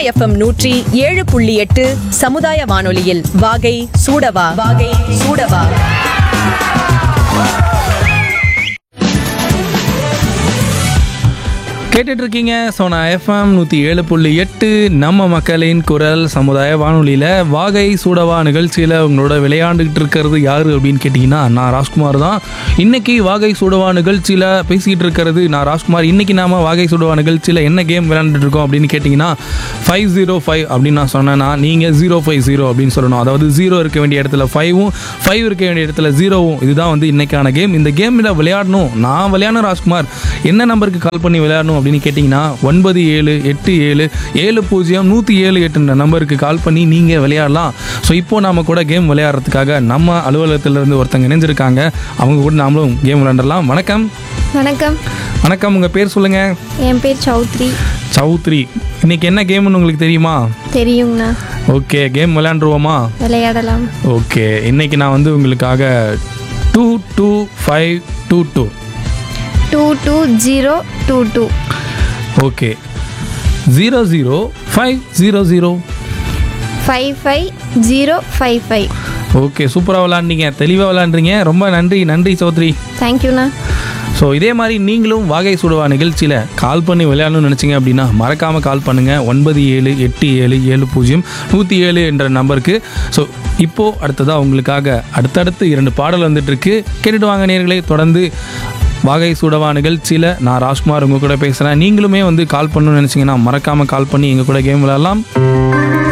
FM நூற்றி ஏழு புள்ளி எட்டு சமுதாய வானொலியில் வாகை சூடவா வாகை சூடவா கேட்டுட்டு இருக்கீங்க சோனா எஃப்எம் நூற்றி ஏழு புள்ளி எட்டு நம்ம மக்களின் குரல் சமுதாய வானொலியில் வாகை சூடவா நிகழ்ச்சியில் உங்களோட விளையாண்டுக்கிட்டு இருக்கிறது யார் அப்படின்னு கேட்டிங்கன்னா நான் ராஜ்குமார் தான் இன்னைக்கு வாகை சூடவா நிகழ்ச்சியில் பேசிக்கிட்டு இருக்கிறது நான் ராஜ்குமார் இன்னைக்கு நாம வாகை சூடவா நிகழ்ச்சியில் என்ன கேம் விளையாண்டுட்டு இருக்கோம் அப்படின்னு கேட்டிங்கன்னா ஃபைவ் ஜீரோ ஃபைவ் அப்படின்னு நான் சொன்னேன்னா நீங்கள் ஜீரோ ஃபைவ் ஜீரோ அப்படின்னு சொல்லணும் அதாவது ஜீரோ இருக்க வேண்டிய இடத்துல ஃபைவும் ஃபைவ் இருக்க வேண்டிய இடத்துல ஜீரோவும் இதுதான் வந்து இன்னைக்கான கேம் இந்த கேமில் விளையாடணும் நான் விளையாடணும் ராஜ்குமார் என்ன நம்பருக்கு கால் பண்ணி விளையாடணும் அப்படின்னு கேட்டிங்கன்னா ஒன்பது ஏழு எட்டு ஏழு ஏழு பூஜ்ஜியம் நூற்றி ஏழு எட்டுன்ற நம்பருக்கு கால் பண்ணி நீங்கள் விளையாடலாம் ஸோ இப்போ நாம கூட கேம் விளையாடுறதுக்காக நம்ம அலுவலகத்திலிருந்து ஒருத்தங்க இணைஞ்சிருக்காங்க அவங்க கூட நாமளும் கேம் விளையாடலாம் வணக்கம் வணக்கம் வணக்கம் உங்கள் பேர் சொல்லுங்கள் என் பேர் சௌத்ரி சௌத்ரி இன்னைக்கு என்ன கேம்னு உங்களுக்கு தெரியுமா தெரியுங்கண்ணா ஓகே கேம் விளையாண்டுருவோமா விளையாடலாம் ஓகே இன்னைக்கு நான் வந்து உங்களுக்காக two two five two two two two zero two two okay zero zero five zero zero five five zero five five okay சூப்பராக விளாண்டீங்க தெளிவாக விளாண்டுறீங்க ரொம்ப நன்றி நன்றி சௌத்ரி தேங்க்யூண்ணா ஸோ இதே மாதிரி நீங்களும் வாகை சுடுவா நிகழ்ச்சியில் கால் பண்ணி விளையாடணும்னு நினச்சிங்க அப்படின்னா மறக்காமல் கால் பண்ணுங்கள் ஒன்பது ஏழு எட்டு ஏழு ஏழு பூஜ்ஜியம் நூற்றி ஏழு என்ற நம்பருக்கு ஸோ இப்போது அடுத்ததாக உங்களுக்காக அடுத்தடுத்து இரண்டு பாடல் வந்துட்டுருக்கு கேட்டுட்டு வாங்க நேர்களே தொடர்ந்து வாகை சுடவா நிகழ்ச்சியில் நான் ராஜ்குமார் உங்கள் கூட பேசுகிறேன் நீங்களுமே வந்து கால் பண்ணணும்னு நினச்சிங்கன்னா மறக்காமல் கால் பண்ணி எங்கள் கூட கேம் விளையாடலாம்